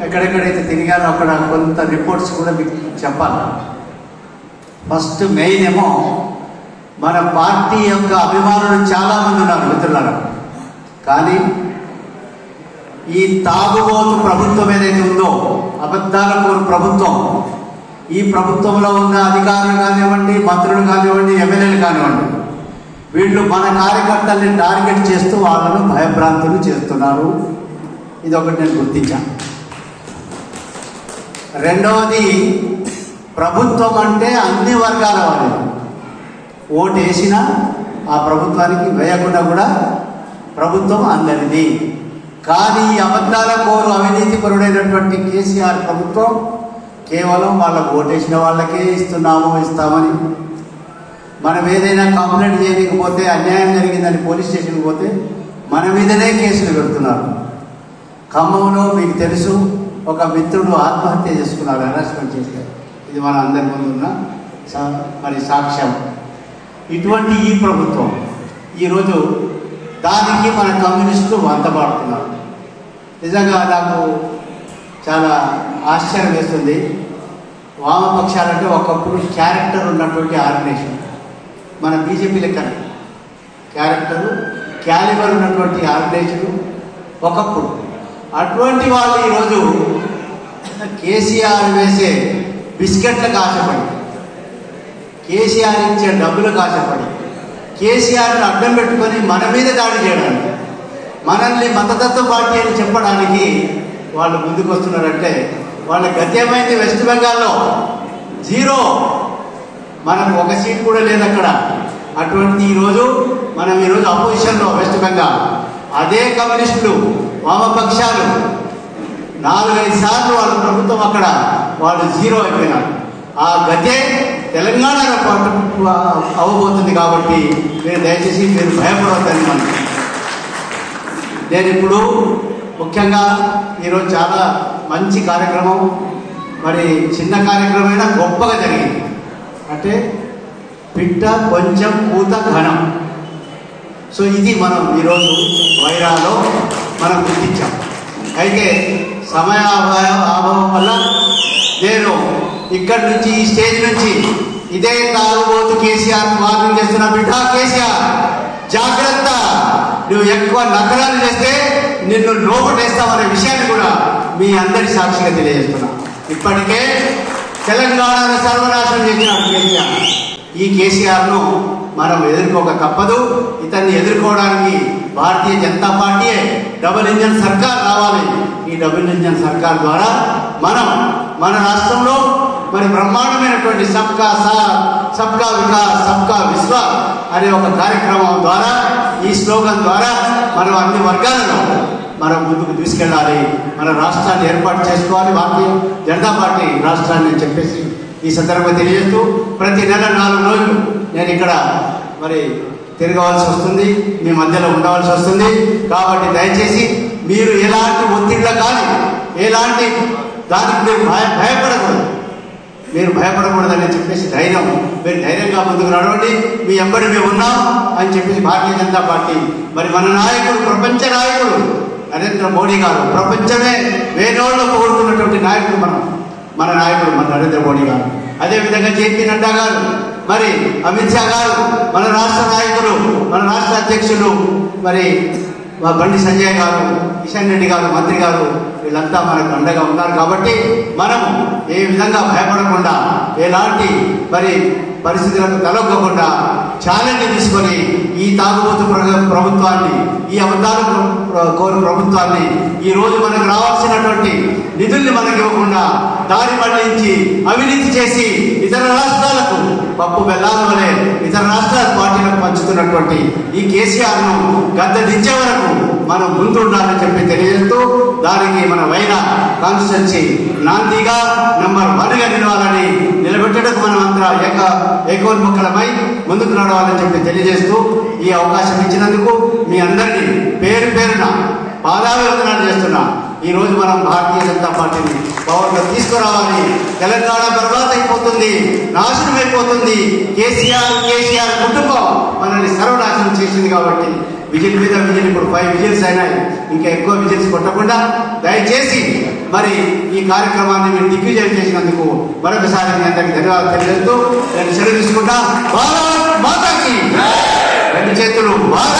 ఎక్కడెక్కడైతే తిరిగానో అక్కడ కొంత రిపోర్ట్స్ కూడా మీకు చెప్పాలి ఫస్ట్ మెయిన్ ఏమో మన పార్టీ యొక్క అభిమానులు చాలామంది ఉన్నారు మిత్రులారా కానీ ఈ తాగుబోతు ప్రభుత్వం ఏదైతే ఉందో అబద్ధాల కోరు ప్రభుత్వం ఈ ప్రభుత్వంలో ఉన్న అధికారులు కానివ్వండి మంత్రులు కానివ్వండి ఎమ్మెల్యేలు కానివ్వండి వీళ్ళు మన కార్యకర్తల్ని టార్గెట్ చేస్తూ వాళ్ళను భయభ్రాంతులు చేస్తున్నారు ఇది ఒకటి నేను గుర్తించాను రెండవది ప్రభుత్వం అంటే అన్ని వర్గాల వాళ్ళు ఓటు వేసినా ఆ ప్రభుత్వానికి వేయకుండా కూడా ప్రభుత్వం అందరిది కానీ ఈ అబద్ధాల కోరు అవినీతి పరుడైనటువంటి కేసీఆర్ ప్రభుత్వం కేవలం వాళ్ళకు ఓటేసిన వాళ్ళకే ఇస్తున్నాము ఇస్తామని మనం ఏదైనా కంప్లైంట్ చేయకపోతే అన్యాయం జరిగిందని పోలీస్ స్టేషన్కి పోతే మన మీదనే కేసులు పెడుతున్నారు ఖమ్మంలో మీకు తెలుసు ఒక మిత్రుడు ఆత్మహత్య చేసుకున్నారు హెరాస్మెంట్ చేస్తే ఇది మన అందరి ముందు ఉన్న సా- మరి సాక్ష్యం ఇటువంటి ఈ ప్రభుత్వం ఈరోజు దానికి మన కమ్యూనిస్టులు వంతపాడుతున్నారు నిజంగా నాకు చాలా ఆశ్చర్యం వేస్తుంది వామపక్షాలంటే ఒకప్పుడు క్యారెక్టర్ ఉన్నటువంటి ఆర్గనైజేషన్ మన బీజేపీ లెక్కన క్యారెక్టరు క్యాలిబర్ ఉన్నటువంటి ఆర్గనైజేషన్ ఒకప్పుడు అటువంటి వాళ్ళు ఈరోజు కేసీఆర్ వేసే బిస్కెట్లకు ఆశపడి కేసీఆర్ ఇచ్చే డబ్బులకు ఆశపడి కేసీఆర్ని అడ్డం పెట్టుకొని మన మీద దాడి చేయడానికి మనల్ని మతతత్వ పార్టీ అని చెప్పడానికి వాళ్ళు ముందుకు వస్తున్నారంటే వాళ్ళ గత్యమైంది వెస్ట్ బెంగాల్లో జీరో మనకు ఒక సీట్ కూడా లేదు అక్కడ అటువంటి ఈరోజు మనం ఈరోజు అపోజిషన్లో వెస్ట్ బెంగాల్ అదే కమ్యూనిస్టులు వామపక్షాలు నాలుగైదు సార్లు వాళ్ళ ప్రభుత్వం అక్కడ వాళ్ళు జీరో అయిపోయినారు ఆ గతే తెలంగాణలో పట్టు- అవ్వబోతుంది కాబట్టి మీరు దయచేసి మీరు భయపడవద్దని మనం నేను ఇప్పుడు ముఖ్యంగా ఈరోజు చాలా మంచి కార్యక్రమం మరి చిన్న కార్యక్రమమైనా గొప్పగా జరిగింది అంటే పిట్ట కొంచెం కూత ఘనం సో ఇది మనం ఈరోజు వైరాలో మనం గుర్తించాం అయితే సమయ అభావ- అభావం వల్ల నేను ఇక్కడి నుంచి ఈ స్టేజ్ నుంచి ఇదే తాగుబోతు కేసీఆర్ వార్నింగ్ చేస్తున్న బిడ్డ కేసీఆర్ జాగ్రత్త నువ్వు ఎక్కువ నగరాలు చేస్తే నిన్ను లోపటేస్తామనే విషయాన్ని కూడా మీ అందరి సాక్షిగా తెలియజేస్తున్నా ఇప్పటికే తెలంగాణను సర్వనాశనం చేసినాడు కేసీఆర్ ఈ కేసీఆర్ను మనం ఎదుర్కోక తప్పదు ఇతన్ని ఎదుర్కోవడానికి భారతీయ జనతా పార్టీయే డబుల్ ఇంజన్ సర్కార్ రావాలి ఈ డబుల్ ఇంజన్ సర్కార్ ద్వారా మనం మన రాష్ట్రంలో మరి బ్రహ్మాండమైనటువంటి సబ్కా సాత్ సబ్కా వికాస్ సబ్కా విశ్వాస్ అనే ఒక కార్యక్రమం ద్వారా ఈ స్లోగన్ ద్వారా మనం అన్ని వర్గాలను మనం ముందుకు తీసుకెళ్ళాలి మన రాష్ట్రాన్ని ఏర్పాటు చేసుకోవాలి భారతీయ జనతా పార్టీ రాష్ట్రాన్ని అని చెప్పేసి ఈ సందర్భంగా తెలియజేస్తూ ప్రతి నెల నాలుగు రోజులు నేను ఇక్కడ మరి తిరగవలసి వస్తుంది మీ మధ్యలో ఉండవలసి వస్తుంది కాబట్టి దయచేసి మీరు ఎలాంటి ఒత్తిళ్ళ కానీ ఎలాంటి దానికి మీరు భయ భయపడకూడదు మీరు భయపడకూడదని చెప్పేసి ధైర్యం మీరు ధైర్యంగా ముందుకు నడవండి మీ ఎంబడి మేము ఉన్నాం అని చెప్పేసి భారతీయ జనతా పార్టీ మరి మన నాయకుడు ప్రపంచ నాయకుడు నరేంద్ర మోడీ గారు ప్రపంచమే వేనోళ్ళు కోరుకున్నటువంటి నాయకుడు మనం మన నాయకుడు మన నరేంద్ర మోడీ గారు అదేవిధంగా జేపీ నడ్డా గారు మరి అమిత్ షా గారు మన రాష్ట్ర నాయకులు మన రాష్ట్ర అధ్యక్షులు మరి మా బండి సంజయ్ గారు కిషన్ రెడ్డి గారు మంత్రి గారు వీళ్ళంతా మనకు అండగా ఉన్నారు కాబట్టి మనం ఏ విధంగా భయపడకుండా ఎలాంటి మరి పరిస్థితులకు తలొక్కకుండా ఛాలెంజ్ తీసుకొని ఈ తాగుబోతు ప్ర- ప్రభుత్వాన్ని ఈ అబద్ధాలు ప్ర- కోరు ప్రభుత్వాన్ని ఈ రోజు మనకు రావాల్సినటువంటి నిధుల్ని మనకి ఇవ్వకుండా దారి మళ్లించి అవినీతి చేసి ఇతర రాష్ట్రాలకు పప్పు బెల్లాల వలె ఇతర రాష్ట్రాల పార్టీలకు పంచుతున్నటువంటి ఈ కేసీఆర్ ను గద్ద దించే వరకు మనం ముందుండాలని చెప్పి తెలియజేస్తూ దానికి మన వైన కాన్స్టిట్యున్సీ నాందిగా నంబర్ వన్ గా నిలవాలని నిలబెట్టడానికి మనం అంతా ఏక ఏకోన్ముఖలమై ముందుకు నడవాలని చెప్పి తెలియజేస్తూ ఈ అవకాశం ఇచ్చినందుకు మీ అందరినీ పేరు పేరున పాదాభివందనాలు చేస్తున్నా ఈ రోజు మనం భారతీయ జనతా పార్టీని పవర్లో తీసుకురావాలి తెలంగాణ బర్బాద్ అయిపోతుంది నాశనం అయిపోతుంది కేసీఆర్ కేసీఆర్ కుటుంబం మనల్ని సర్వనాశనం చేసింది కాబట్టి విజిల్ మీద విజిల్ ఇప్పుడు ఫైవ్ విజిల్స్ అయినాయి ఇంకా ఎక్కువ విజిల్స్ కొట్టకుండా దయచేసి మరి ఈ కార్యక్రమాన్ని మీరు దిగ్విజయం చేసినందుకు మరొకసారి మీ అందరికీ ధన్యవాదాలు తెలియజేస్తూ నేను సెలవు తీసుకుంటా భారత్ మాతాకి రెండు చేతులు భారత్